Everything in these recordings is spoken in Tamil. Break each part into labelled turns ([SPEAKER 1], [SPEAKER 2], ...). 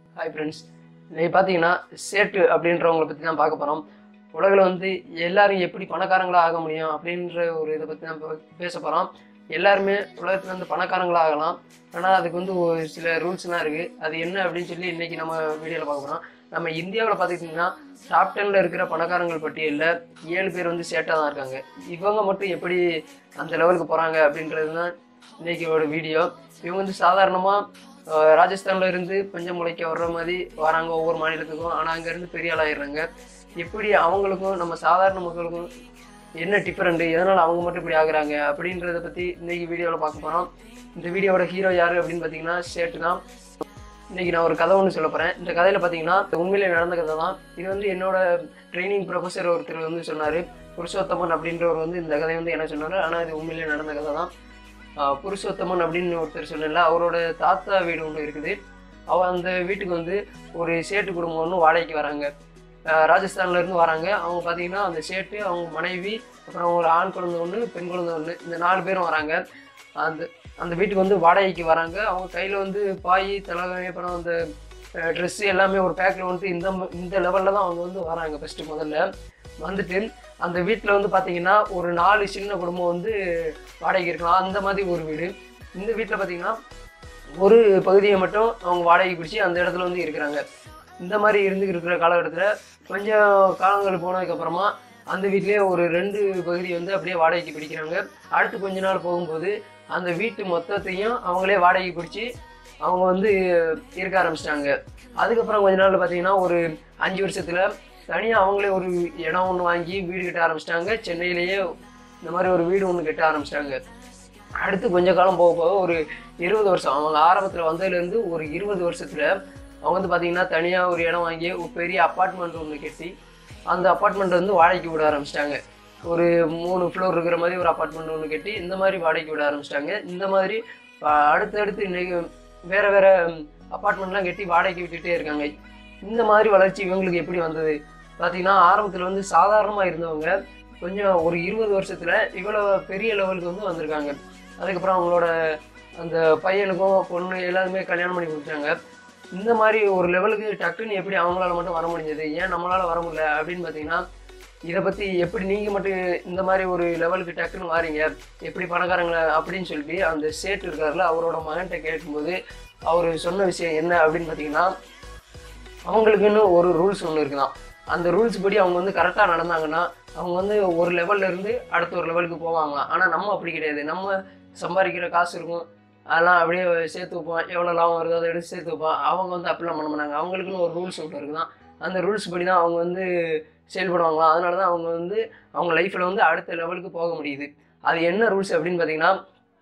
[SPEAKER 1] ஹாய் ஃப்ரெண்ட்ஸ் இன்னைக்கு பார்த்தீங்கன்னா சேட்டு அப்படின்றவங்கள பற்றி தான் பார்க்க போகிறோம் உலகில் வந்து எல்லாரும் எப்படி பணக்காரங்களா ஆக முடியும் அப்படின்ற ஒரு இதை பற்றி தான் பே- பேச போகிறோம் எல்லாருமே உலகத்துல இருந்து பணக்காரங்களா ஆகலாம் ஆனால் அதுக்கு வந்து ஒரு சில ரூல்ஸ்லாம் இருக்குது அது என்ன அப்படின்னு சொல்லி இன்னைக்கு நம்ம வீடியோவில் பார்க்க போகிறோம் நம்ம இந்தியாவில் பார்த்துக்கிட்டிங்கன்னா டாப் டென்னில் இருக்கிற பணக்காரங்கள் பட்டியலில் ஏழு பேர் வந்து சேட்டாக தான் இருக்காங்க இவங்க மட்டும் எப்படி அந்த லெவலுக்கு போகிறாங்க அப்படின்றது தான் இன்னைக்கோட வீடியோ இவங்க வந்து சாதாரணமாக ராஜஸ்தான்ல இருந்து பஞ்சம் முளைக்க வர்ற மாதிரி வராங்க ஒவ்வொரு மாநிலத்துக்கும் ஆனால் அங்கேருந்து பெரிய ஆளாயிடுறாங்க எப்படி அவங்களுக்கும் நம்ம சாதாரண மக்களுக்கும் என்ன டிஃப்ரெண்ட் எதனால் அவங்க மட்டும் இப்படி ஆகுறாங்க அப்படின்றத பற்றி இன்னைக்கு வீடியோவில் பார்க்க போகிறோம் இந்த வீடியோவோட ஹீரோ யார் அப்படின்னு பார்த்தீங்கன்னா சேட்டு தான் இன்னைக்கு நான் ஒரு கதை ஒன்று சொல்ல போகிறேன் இந்த கதையில் பார்த்தீங்கன்னா உண்மையிலே நடந்த கதை தான் இது வந்து என்னோட ட்ரைனிங் ப்ரொஃபஸர் ஒருத்தர் வந்து சொன்னார் புருஷோத்தமன் அப்படின்றவர் வந்து இந்த கதையை வந்து என்ன சொன்னார் ஆனால் இது உண்மையிலே நடந்த கதை தான் ஆஹ் புருஷோத்தமன் அப்படின்னு ஒருத்தர் சொன்னல அவரோட தாத்தா வீடு ஒன்று இருக்குது அவ அந்த வீட்டுக்கு வந்து ஒரு சேட்டு குடும்பம் ஒன்று வாடகைக்கு வராங்க ஆஹ் ராஜஸ்தான்ல இருந்து வராங்க அவங்க பார்த்தீங்கன்னா அந்த சேட்டு அவங்க மனைவி அப்புறம் ஒரு ஆண் குழந்தை ஒன்று பெண் குழந்தை ஒன்று இந்த நாலு பேரும் வராங்க அந்த அந்த வீட்டுக்கு வந்து வாடகைக்கு வராங்க அவங்க கையில் வந்து பாய் தலகாணி அப்புறம் அந்த ட்ரெஸ்ஸு எல்லாமே ஒரு பேக்கில் வந்து இந்த ம- இந்த லெவலில் தான் அவங்க வந்து வராங்க ஃபஸ்ட்டு முதல்ல வந்துட்டு அந்த வீட்டில் வந்து பார்த்தீங்கன்னா ஒரு நாலு சின்ன குடும்பம் வந்து வாடகைக்கு இருக்கலாம் அந்த மாதிரி ஒரு வீடு இந்த வீட்டில் பார்த்தீங்கன்னா ஒரு பகுதியை மட்டும் அவங்க வாடகை பிடிச்சி அந்த இடத்துல வந்து இருக்கிறாங்க இந்த மாதிரி இருந்து இருக்கிற காலகட்டத்தில் கொஞ்சம் காலங்கள் போனதுக்கப்புறமா அந்த வீட்லேயே ஒரு ரெண்டு பகுதி வந்து அப்படியே வாடகைக்கு பிடிக்கிறாங்க அடுத்து கொஞ்ச நாள் போகும்போது அந்த வீட்டு மொத்தத்தையும் அவங்களே வாடகைக்கு பிடிச்சி அவங்க வந்து இருக்க ஆரம்பிச்சிட்டாங்க அதுக்கப்புறம் கொஞ்ச நாள் பார்த்தீங்கன்னா ஒரு அஞ்சு வருஷத்தில் தனியாக அவங்களே ஒரு இடம் ஒன்று வாங்கி வீடு கட்ட ஆரம்பிச்சிட்டாங்க சென்னையிலேயே இந்த மாதிரி ஒரு வீடு ஒன்று கட்ட ஆரம்பிச்சிட்டாங்க அடுத்து கொஞ்ச காலம் போக போக ஒரு இருபது வருஷம் அவங்க ஆரம்பத்தில் வந்ததுலேருந்து ஒரு இருபது வருஷத்தில் அவங்க வந்து பார்த்தீங்கன்னா தனியாக ஒரு இடம் வாங்கி ஒரு பெரிய அப்பார்ட்மெண்ட் ஒன்று கட்டி அந்த அப்பார்ட்மெண்ட் வந்து வாடகைக்கு விட ஆரம்பிச்சிட்டாங்க ஒரு மூணு ஃப்ளோர் இருக்கிற மாதிரி ஒரு அப்பார்ட்மெண்ட் ஒன்று கட்டி இந்த மாதிரி வாடகைக்கு விட ஆரம்பிச்சிட்டாங்க இந்த மாதிரி அஹ், அடுத்தடுத்து இன்னைக்கு வேற வேற அப்பார்ட்மெண்ட்லாம் கட்டி வாடகைக்கு விட்டுட்டே இருக்காங்க இந்த மாதிரி வளர்ச்சி இவங்களுக்கு எப்படி வந்தது பார்த்தீங்கன்னா ஆரம்பத்தில் வந்து சாதாரணமாக இருந்தவங்க கொஞ்சம் ஒரு இருபது வருஷத்தில் இவ்வளோ பெரிய லெவலுக்கு வந்து வந்திருக்காங்க அதுக்கப்புறம் அவங்களோட அந்த பையனுக்கும் பொண்ணு எல்லாருமே கல்யாணம் பண்ணி கொடுத்தாங்க இந்த மாதிரி ஒரு லெவலுக்கு டக்குன்னு எப்படி அவங்களால மட்டும் வர முடிஞ்சது ஏன் நம்மளால வர முடியல அப்படின்னு பார்த்தீங்கன்னா இதை பற்றி எப்படி நீங்கள் மட்டும் இந்த மாதிரி ஒரு லெவலுக்கு டக்குன்னு வாரீங்க எப்படி பணக்காரங்கள அப்படின்னு சொல்லி அந்த சேட் இருக்காருல அவரோட மகன்கிட்ட கேட்கும்போது அவர் சொன்ன விஷயம் என்ன அப்படின்னு பார்த்தீங்கன்னா அவங்களுக்குன்னு ஒரு ரூல்ஸ் ஒன்று இருக்குதான் அந்த ரூல்ஸ் படி அவங்க வந்து கரெக்டாக நடந்தாங்கன்னா அவங்க வந்து ஒரு லெவல்ல இருந்து அடுத்த ஒரு லெவலுக்கு போவாங்களாம் ஆனால் நம்ம அப்படி கிடையாது நம்ம சம்பாதிக்கிற காசு இருக்கும் அதெல்லாம் அப்படியே சேர்த்து வைப்போம் எவ்வளோ லாபம் வருதோ அதை எடுத்து சேர்த்து வைப்போம் அவங்க வந்து அப்படிலாம் பண்ண மாட்டாங்க அவங்களுக்குன்னு ஒரு ரூல்ஸ் ஒன்று இருக்குதான் அந்த ரூல்ஸ் படி தான் அவங்க வந்து செயல்படுவாங்களாம் அதனால தான் அவங்க வந்து அவங்க லைஃப்பில் வந்து அடுத்த லெவலுக்கு போக முடியுது அது என்ன ரூல்ஸ் அப்படின்னு பார்த்தீங்கன்னா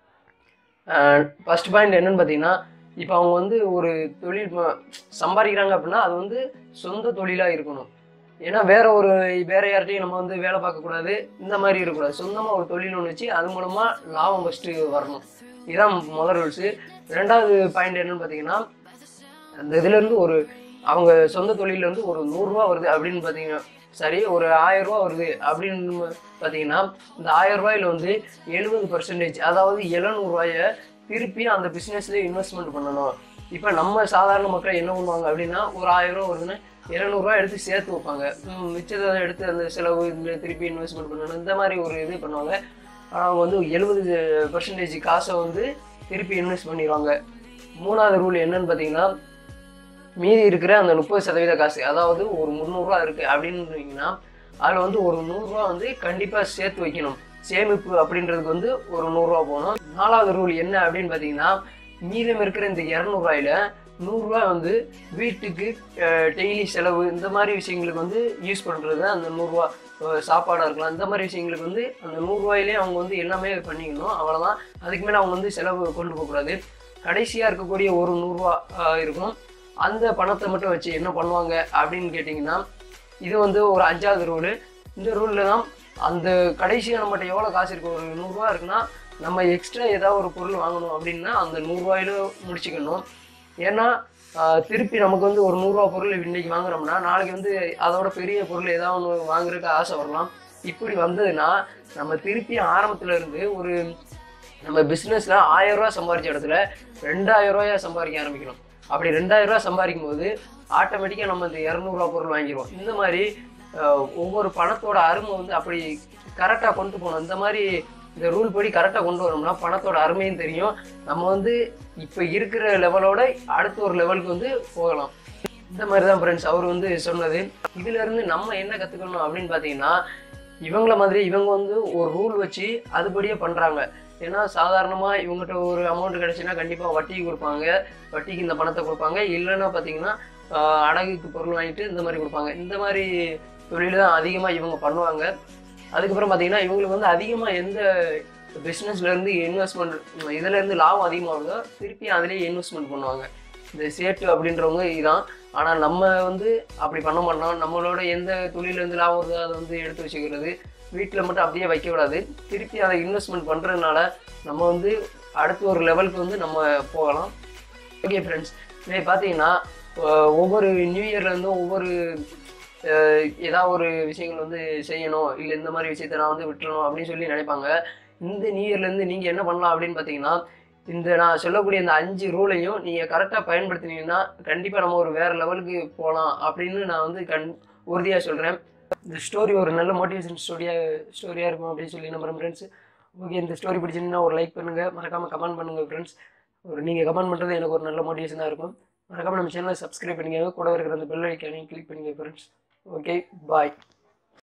[SPEAKER 1] ஃபர்ஸ்ட் பாயிண்ட் என்னன்னு பார்த்தீங்கன்னா இப்போ அவங்க வந்து ஒரு தொழில் ப- சம்பாதிக்கிறாங்க அப்படின்னா அது வந்து சொந்த தொழிலாக இருக்கணும் ஏன்னா வேற ஒரு வேற யார்கிட்டையும் நம்ம வந்து வேலை பார்க்கக்கூடாது இந்த மாதிரி இருக்கக்கூடாது சொந்தமாக ஒரு தொழில் ஒன்று வச்சு அது மூலமாக லாபம் ஃபஸ்ட்டு வரணும் இதுதான் முதல் ரூல்ஸு ரெண்டாவது பாயிண்ட் என்னன்னு பார்த்தீங்கன்னா அந்த இதுலேருந்து ஒரு அவங்க சொந்த தொழிலேருந்து ஒரு நூறுரூவா வருது அப்படின்னு பார்த்தீங்கன்னா சரி ஒரு ஆயிரம் ரூபா வருது அப்படின்னு பார்த்தீங்கன்னா இந்த ஆயிரம் ரூபாயில வந்து எழுபது பர்சன்டேஜ் அதாவது எழுநூறுவாய திருப்பி அந்த பிஸ்னஸ்லேயே இன்வெஸ்ட்மெண்ட் பண்ணணும் இப்போ நம்ம சாதாரண மக்கள் என்ன பண்ணுவாங்க அப்படின்னா ஒரு ஆயிரம் ரூபா வருதுன்னா எழுநூறுவா எடுத்து சேர்த்து வைப்பாங்க ம், மிச்சத்தை எடுத்து அந்த செலவு இதுல திருப்பி இன்வெஸ்ட்மெண்ட் பண்ணணும் இந்த மாதிரி ஒரு இது பண்ணுவாங்க ஆனால் அவங்க வந்து எழுபது பர்சன்டேஜ் காசை வந்து திருப்பி இன்வெஸ்ட் பண்ணிடுவாங்க மூணாவது ரூல் என்னன்னு பார்த்தீங்கன்னா மீதி இருக்கிற அந்த முப்பது சதவீத காசு அதாவது ஒரு முந்நூறுரூவா இருக்குது அப்படின்னீங்கன்னா அதில் வந்து ஒரு நூறுரூவா வந்து கண்டிப்பாக சேர்த்து வைக்கணும் சேமிப்பு அப்படின்றதுக்கு வந்து ஒரு நூறுரூவா போகணும் நாலாவது ரூல் என்ன அப்படின்னு பார்த்தீங்கன்னா மீதம் இருக்கிற இந்த இரநூறுவாயில நூறுரூவா வந்து வீட்டுக்கு டெய்லி செலவு இந்த மாதிரி விஷயங்களுக்கு வந்து யூஸ் பண்ணுறது அந்த நூறுரூவா சாப்பாடாக இருக்கலாம் இந்த மாதிரி விஷயங்களுக்கு வந்து அந்த நூறுரூவாயிலே அவங்க வந்து எல்லாமே பண்ணிக்கணும் அவ்வளோதான் அதுக்கு மேலே அவங்க வந்து செலவு கொண்டு போகக்கூடாது கடைசியாக இருக்கக்கூடிய ஒரு நூறுரூவா இருக்கும் அந்த பணத்தை மட்டும் வச்சு என்ன பண்ணுவாங்க அப்படின்னு கேட்டிங்கன்னா இது வந்து ஒரு அஞ்சாவது ரூலு இந்த ரூலில் தான் அந்த கடைசியாக நம்மகிட்ட எவ்வளோ காசு இருக்கு ஒரு நூறுரூவா இருக்குன்னா நம்ம எக்ஸ்ட்ரா ஏதாவது ஒரு பொருள் வாங்கணும் அப்படின்னா அந்த நூறுரூவாயில முடிச்சுக்கணும் ஏன்னா ஆஹ், திருப்பி நமக்கு வந்து ஒரு நூறுரூவா பொருள் இன்னைக்கு வாங்குறோம்னா நாளைக்கு வந்து அதோட பெரிய பொருள் ஏதாவது ஒன்று வாங்குறதுக்கு ஆசை வரலாம் இப்படி வந்ததுன்னா நம்ம திருப்பி ஆரம்பத்துல இருந்து ஒரு நம்ம பிஸ்னஸில் ஆயிரம் ரூபா சம்பாதிச்ச இடத்துல ரெண்டாயிரம் ரூபாயா சம்பாதிக்க ஆரம்பிக்கணும் அப்படி ரெண்டாயிரம் ரூபாய் சம்பாதிக்கும் போது ஆட்டோமேட்டிக்காக நம்ம இந்த இரநூறுவா பொருள் வாங்கிடுவோம் இந்த மாதிரி அஹ், ஒவ்வொரு பணத்தோட அருமை வந்து அப்படி கரெக்டாக கொண்டு போகணும் இந்த மாதிரி இந்த ரூல் படி கரெக்டாக கொண்டு வரணும்னா பணத்தோட அருமையும் தெரியும் நம்ம வந்து இப்போ இருக்கிற லெவலோட அடுத்த ஒரு லெவலுக்கு வந்து போகலாம் இந்த மாதிரி தான் ஃப்ரெண்ட்ஸ் அவர் வந்து சொன்னது இதுல இருந்து நம்ம என்ன கற்றுக்கணும் அப்படின்னு பார்த்தீங்கன்னா இவங்கள மாதிரி இவங்க வந்து ஒரு ரூல் வச்சு அதுபடியே பண்ணுறாங்க ஏன்னா சாதாரணமாக இவங்ககிட்ட ஒரு அமௌண்ட் கிடைச்சுன்னா கண்டிப்பாக வட்டிக்கு கொடுப்பாங்க வட்டிக்கு இந்த பணத்தை கொடுப்பாங்க இல்லைன்னா பார்த்தீங்கன்னா ஆஹ், அடகுக்கு பொருள் வாங்கிட்டு இந்த மாதிரி கொடுப்பாங்க இந்த மாதிரி தொழில் தான் அதிகமாக இவங்க பண்ணுவாங்க அதுக்கப்புறம் பார்த்தீங்கன்னா இவங்களுக்கு வந்து அதிகமாக எந்த பிஸ்னஸ்லேருந்து இன்வெஸ்ட்மெண்ட் இதுலேருந்து லாபம் அதிகமாக வருதோ திருப்பி அதிலேயே இன்வெஸ்ட்மெண்ட் பண்ணுவாங்க இந்த சேட்டு அப்படின்றவங்க இதுதான் ஆனால் நம்ம வந்து அப்படி பண்ண மாட்டோம் நம்மளோட எந்த தொழிலேருந்து லாபம் வருதோ அதை வந்து எடுத்து வச்சுக்கிறது வீட்டில் மட்டும் அப்படியே வைக்க கூடாது திருப்பி அதை இன்வெஸ்ட்மெண்ட் பண்ணுறதுனால நம்ம வந்து அடுத்த ஒரு லெவலுக்கு வந்து நம்ம போகலாம் ஓகே ஃப்ரெண்ட்ஸ் இதே பார்த்தீங்கன்னா அஹ் ஒவ்வொரு நியூ இயர்லேருந்தும் ஒவ்வொரு அஹ் ஏதாவது ஒரு விஷயங்கள் வந்து செய்யணும் இல்லை இந்த மாதிரி விஷயத்த நான் வந்து விட்டுறணும் அப்படின்னு சொல்லி நினைப்பாங்க இந்த நியூ இயர்லேருந்து நீங்கள் என்ன பண்ணலாம் அப்படின்னு பார்த்தீங்கன்னா இந்த நான் சொல்லக்கூடிய இந்த அஞ்சு ரூலையும் நீங்கள் கரெக்டாக பயன்படுத்தினீங்கன்னா கண்டிப்பாக நம்ம ஒரு வேறு லெவலுக்கு போகலாம் அப்படின்னு நான் வந்து கண் உறுதியாக சொல்கிறேன் இந்த ஸ்டோரி ஒரு நல்ல மோட்டிவேஷன் ஸ்டோரியாக ஸ்டோரியாக இருக்கும் அப்படின்னு சொல்லி நம்புறேன் ஃப்ரெண்ட்ஸ் ஓகே இந்த ஸ்டோரி பிடிச்சிருந்தா ஒரு லைக் பண்ணுங்கள் மறக்காமல் கமெண்ட் பண்ணுங்கள் ஃப்ரெண்ட்ஸ் ஒரு நீங்கள் கமெண்ட் பண்ணுறது எனக்கு ஒரு நல்ல மோட்டிவேஷனாக இருக்கும் மறக்காமல் நம்ம சேனலை சப்ஸ்கிரைப் பண்ணிக்கோங்க கூட இருக்கிற அந்த பெல் ஐக்கானையும் கிளிக் பண்ணிக்கோங்க ஃப்ரெண்ட்ஸ் ஓகே பாய்